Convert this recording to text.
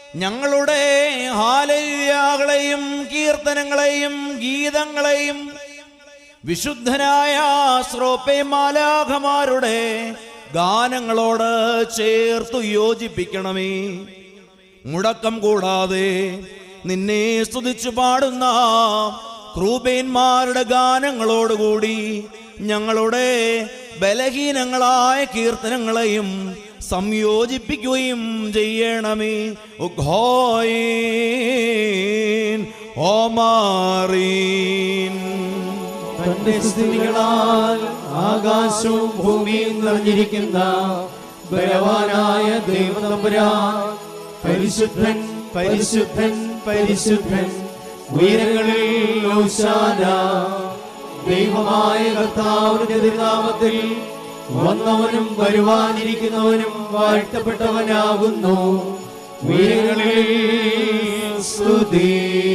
ഞങ്ങളുടെ ഹാലയാകളെയും കീർത്തനങ്ങളെയും ഗീതങ്ങളെയും വിശുദ്ധനായ ശ്രോപ്പെ മാലാഖമാരുടെ ഗാനങ്ങളോട് ചേർത്തു യോജിപ്പിക്കണമേ മുടക്കം കൂടാതെ നിന്നെ സ്തുതിച്ചു പാടുന്ന ക്രൂപേന്മാരുടെ ഗാനങ്ങളോടുകൂടി ഞങ്ങളുടെ ബലഹീനങ്ങളായ കീർത്തനങ്ങളെയും സംയോജിപ്പിക്കുകയും ചെയ്യണമേ ഉഘോയീൻ ഓമാറീൻ തന്റെ സ്തുതികളാൽ ആകാശവും ഭൂമിയും നിറഞ്ഞിരിക്കുന്ന ബലവാനായ ദൈവതമ്പുരാൻ പരിശുദ്ധൻ പരിശുദ്ധൻ പരിശുദ്ധൻ ഉയരങ്ങളിൽ ഓശാന ദൈവമായ കർത്താവിന്റെ തിരുനാമത്തിൽ വന്നവനും വരുവാനിരിക്കുന്നവനും വാഴ്ത്തപ്പെട്ടവനാകുന്നു ഉയരങ്ങളിൽ സ്തുതി